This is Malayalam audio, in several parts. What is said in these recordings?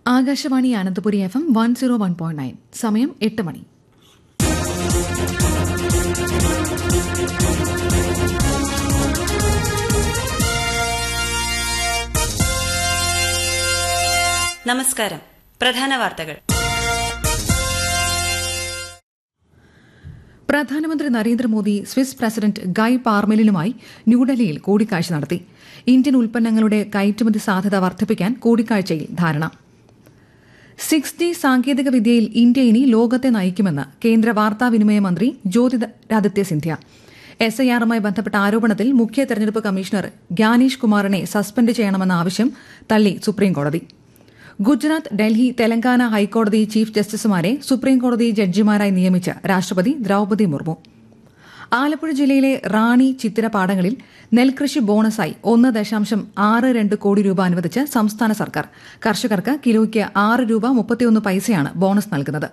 Akashvani Ananthapuri F M one zero one point nine സമയം എട്ട് മണി നമസ്കാരം പ്രധാന വാർത്തകൾ പ്രധാനമന്ത്രി നരേന്ദ്രമോദി സ്വിസ് പ്രസിഡന്റ് ഗായ് പാർമെലിനുമായി ന്യൂഡൽഹിയിൽ കൂടിക്കാഴ്ച നടത്തി ഇന്ത്യൻ ഉൽപ്പന്നങ്ങളുടെ കയറ്റുമതി സാധ്യത വർദ്ധിപ്പിക്കാൻ കൂടിക്കാഴ്ചയിൽ ധാരണ സിക്സ് ജി സാങ്കേതിക വിദ്യയിൽ ഇന്ത്യ ഇനി ലോകത്തെ നയിക്കുമെന്ന് കേന്ദ്ര വാർത്താവിനിമയ മന്ത്രി ജ്യോതിരാദിത്യ സിന്ധ്യ എസ് ഐ ആറുമായി ബന്ധപ്പെട്ട ആരോപണത്തിൽ മുഖ്യ തെരഞ്ഞെടുപ്പ് കമ്മീഷണർ ഗ്യാനീഷ് കുമാറിനെ സസ്പെൻഡ് ചെയ്യണമെന്ന ആവശ്യം തള്ളി സുപ്രീംകോടതി ഗുജറാത്ത് ഡൽഹി തെലങ്കാന ഹൈക്കോടതി ചീഫ് ജസ്റ്റിസുമാരെ സുപ്രീംകോടതി ജഡ്ജിമാരായി നിയമിച്ച് രാഷ്ട്രപതി ദ്രൌപതി മുർമു ആലപ്പുഴ ജില്ലയിലെ റാണി ചിത്തിര പാടങ്ങളിൽ നെൽകൃഷി ബോണസായി ഒന്ന് ദശാംശം ആറ് രണ്ട് കോടി രൂപ അനുവദിച്ച് സംസ്ഥാന സർക്കാർ കർഷകർക്ക് കിലോയ്ക്ക് ആറ് രൂപ മുപ്പത്തിയൊന്ന് പൈസയാണ് ബോണസ് നൽകുന്നത്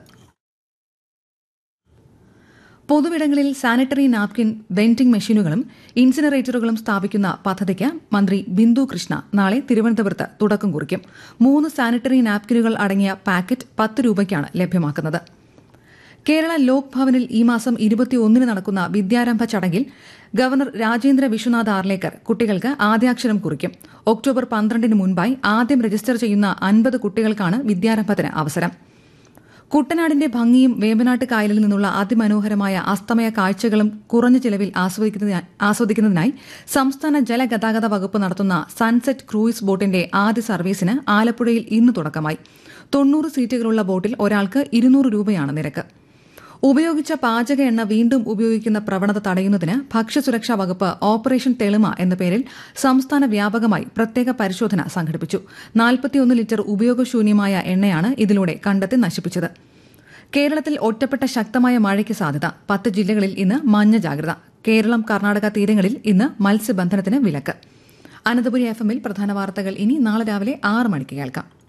പൊതുവിടങ്ങളിൽ സാനിറ്ററി നാപ്കിൻ വെൻഡിംഗ് മെഷീനുകളും ഇൻസിനറേറ്ററുകളും സ്ഥാപിക്കുന്ന പദ്ധതിക്ക് മന്ത്രി ബിന്ദു കൃഷ്ണ നാളെ തിരുവനന്തപുരത്ത് തുടക്കം കുറിക്കും മൂന്ന് സാനിറ്ററി നാപ്കിനുകൾ അടങ്ങിയ പാക്കറ്റ് പത്ത് രൂപയ്ക്കാണ് ലഭ്യമാക്കുന്നത് കേരള ലോക് ഭവനിൽ ഈ മാസം ഇരുപത്തിയൊന്നിന് നടക്കുന്ന വിദ്യാരംഭ ചടങ്ങിൽ ഗവർണർ രാജേന്ദ്ര വിശ്വനാഥ് ആർലേക്കർ കുട്ടികൾക്ക് ആദ്യാക്ഷരം കുറിക്കും ഒക്ടോബർ പന്ത്രണ്ടിന് മുൻപായി ആദ്യം രജിസ്റ്റർ ചെയ്യുന്ന അൻപത് കുട്ടികൾക്കാണ് വിദ്യാരംഭത്തിന് അവസരം കുട്ടനാടിന്റെ ഭംഗിയും വേമ്പനാട്ട് കായലിൽ നിന്നുള്ള അതിമനോഹരമായ അസ്തമയ കാഴ്ചകളും കുറഞ്ഞ ചിലവിൽ ആസ്വദിക്കുന്നതിനായി സംസ്ഥാന ജലഗതാഗത വകുപ്പ് നടത്തുന്ന സൺസെറ്റ് ക്രൂയിസ് ബോട്ടിന്റെ ആദ്യ സർവീസിന് ആലപ്പുഴയിൽ ഇന്ന് തുടക്കമായി തൊണ്ണൂറ് സീറ്റുകളുള്ള ബോട്ടിൽ ഒരാൾക്ക് ഇരുന്നൂറ് രൂപയാണ് നിരക്ക് ഉപയോഗിച്ച പാചക എണ്ണ വീണ്ടും ഉപയോഗിക്കുന്ന പ്രവണത തടയുന്നതിന് ഭക്ഷ്യസുരക്ഷാ വകുപ്പ് ഓപ്പറേഷൻ തെളിമ എന്ന പേരിൽ സംസ്ഥാന വ്യാപകമായി പ്രത്യേക പരിശോധന സംഘടിപ്പിച്ചു നാൽപ്പത്തിയൊന്ന് ലിറ്റർ ഉപയോഗശൂന്യമായ എണ്ണയാണ് ഇതിലൂടെ കണ്ടെത്തി നശിപ്പിച്ചത് കേരളത്തിൽ ഒറ്റപ്പെട്ട ശക്തമായ മഴയ്ക്ക് സാധ്യത പത്ത് ജില്ലകളിൽ ഇന്ന് മഞ്ഞ ജാഗ്രത കേരളം കർണാടക തീരങ്ങളിൽ ഇന്ന് മത്സ്യബന്ധനത്തിന് വിലക്ക് അനന്തപുരി എഫ് എമ്മിൽ പ്രധാന വാർത്തകൾ ഇനി നാളെ രാവിലെ ആറ് മണിക്ക് കേൾക്കാം